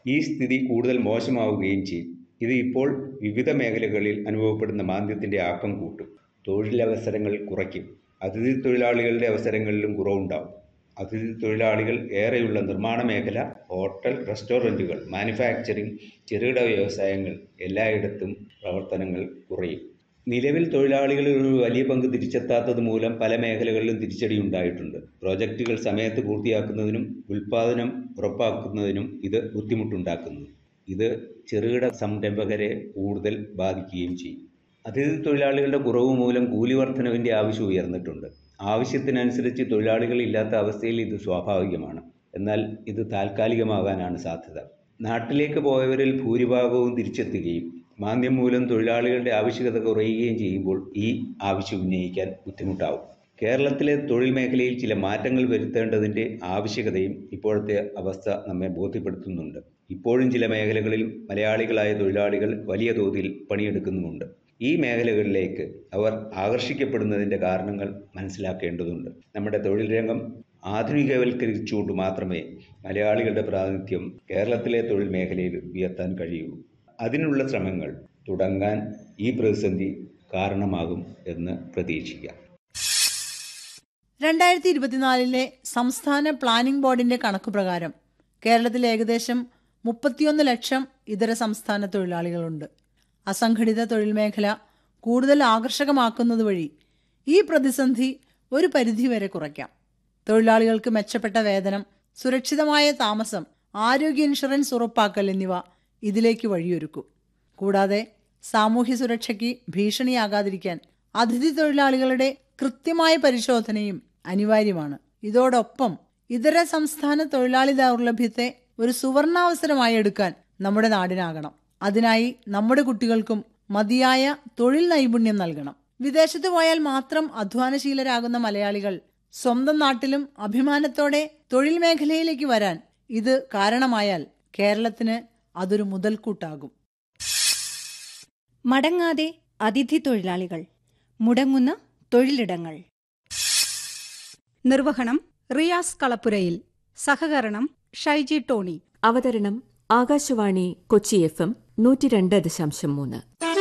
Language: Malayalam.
ഈ സ്ഥിതി കൂടുതൽ മോശമാവുകയും ചെയ്യും ഇത് ഇപ്പോൾ വിവിധ മേഖലകളിൽ അനുഭവപ്പെടുന്ന മാന്ദ്യത്തിൻ്റെ ആക്കം കൂട്ടും തൊഴിലവസരങ്ങൾ കുറയ്ക്കും അതിഥി തൊഴിലാളികളുടെ അവസരങ്ങളിലും കുറവുണ്ടാവും അതിഥി തൊഴിലാളികൾ ഏറെയുള്ള നിർമ്മാണ മേഖല ഹോട്ടൽ റെസ്റ്റോറൻറ്റുകൾ മാനുഫാക്ചറിംഗ് ചെറുകിട വ്യവസായങ്ങൾ എല്ലായിടത്തും പ്രവർത്തനങ്ങൾ കുറയും നിലവിൽ തൊഴിലാളികളിൽ ഒരു വലിയ പങ്ക് തിരിച്ചെത്താത്തത് മൂലം പല മേഖലകളിലും തിരിച്ചടി ഉണ്ടായിട്ടുണ്ട് പ്രോജക്റ്റുകൾ സമയത്ത് പൂർത്തിയാക്കുന്നതിനും ഉൽപ്പാദനം ഉറപ്പാക്കുന്നതിനും ഇത് ബുദ്ധിമുട്ടുണ്ടാക്കുന്നു ഇത് ചെറുകിട സംരംഭകരെ കൂടുതൽ ബാധിക്കുകയും ചെയ്യും അതിഥി തൊഴിലാളികളുടെ കുറവ് മൂലം കൂലി വർധനവിൻ്റെ ആവശ്യം ഉയർന്നിട്ടുണ്ട് ആവശ്യത്തിനനുസരിച്ച് തൊഴിലാളികൾ ഇല്ലാത്ത അവസ്ഥയിൽ ഇത് സ്വാഭാവികമാണ് എന്നാൽ ഇത് താൽക്കാലികമാകാനാണ് സാധ്യത നാട്ടിലേക്ക് പോയവരിൽ ഭൂരിഭാഗവും തിരിച്ചെത്തുകയും മാന്ദ്യം മൂലം തൊഴിലാളികളുടെ ആവശ്യകത കുറയുകയും ചെയ്യുമ്പോൾ ഈ ആവശ്യം ഉന്നയിക്കാൻ ബുദ്ധിമുട്ടാവും കേരളത്തിലെ തൊഴിൽ മേഖലയിൽ ചില മാറ്റങ്ങൾ വരുത്തേണ്ടതിൻ്റെ ആവശ്യകതയും ഇപ്പോഴത്തെ അവസ്ഥ നമ്മെ ബോധ്യപ്പെടുത്തുന്നുണ്ട് ഇപ്പോഴും ചില മേഖലകളിൽ മലയാളികളായ തൊഴിലാളികൾ വലിയ തോതിൽ പണിയെടുക്കുന്നുമുണ്ട് ഈ മേഖലകളിലേക്ക് അവർ ആകർഷിക്കപ്പെടുന്നതിൻ്റെ കാരണങ്ങൾ മനസ്സിലാക്കേണ്ടതുണ്ട് നമ്മുടെ തൊഴിൽ രംഗം ആധുനികവൽക്കരിച്ചുകൊണ്ട് മാത്രമേ മലയാളികളുടെ പ്രാതിനിധ്യം കേരളത്തിലെ തൊഴിൽ മേഖലയിൽ ഉയർത്താൻ കഴിയൂ അതിനുള്ള ശ്രമങ്ങൾ തുടങ്ങാൻ ഈ പ്രതിസന്ധി കാരണമാകും എന്ന് പ്രതീക്ഷിക്കാം രണ്ടായിരത്തി ഇരുപത്തിനാലിലെ സംസ്ഥാന പ്ലാനിംഗ് ബോർഡിന്റെ കണക്കുപ്രകാരം കേരളത്തിൽ ഏകദേശം മുപ്പത്തിയൊന്ന് ലക്ഷം ഇതര സംസ്ഥാന തൊഴിലാളികളുണ്ട് അസംഘടിത തൊഴിൽ മേഖല കൂടുതൽ ആകർഷകമാക്കുന്നത് വഴി ഈ പ്രതിസന്ധി ഒരു പരിധിവരെ കുറയ്ക്കാം തൊഴിലാളികൾക്ക് മെച്ചപ്പെട്ട വേതനം സുരക്ഷിതമായ താമസം ആരോഗ്യ ഇൻഷുറൻസ് ഉറപ്പാക്കൽ എന്നിവ ഇതിലേക്ക് വഴിയൊരുക്കും കൂടാതെ സാമൂഹ്യ സുരക്ഷയ്ക്ക് ഭീഷണിയാകാതിരിക്കാൻ അതിഥി തൊഴിലാളികളുടെ കൃത്യമായ പരിശോധനയും അനിവാര്യമാണ് ഇതോടൊപ്പം ഇതര സംസ്ഥാന തൊഴിലാളി ദൗർലഭ്യത്തെ ഒരു സുവർണാവസരമായി എടുക്കാൻ നമ്മുടെ നാടിനാകണം അതിനായി നമ്മുടെ കുട്ടികൾക്കും മതിയായ തൊഴിൽ നൈപുണ്യം നൽകണം വിദേശത്ത് പോയാൽ മാത്രം അധ്വാനശീലരാകുന്ന മലയാളികൾ സ്വന്തം നാട്ടിലും അഭിമാനത്തോടെ തൊഴിൽ മേഖലയിലേക്ക് വരാൻ ഇത് കാരണമായാൽ കേരളത്തിന് അതൊരു മുതൽക്കൂട്ടാകും മടങ്ങാതെ അതിഥി തൊഴിലാളികൾ മുടങ്ങുന്ന തൊഴിലിടങ്ങൾ നിർവഹണം റിയാസ് കളപ്പുരയിൽ സഹകരണം ഷൈജി ടോണി അവതരണം ആകാശവാണി കൊച്ചി എഫ് എം നൂറ്റി രണ്ട് ദശാംശം മൂന്ന്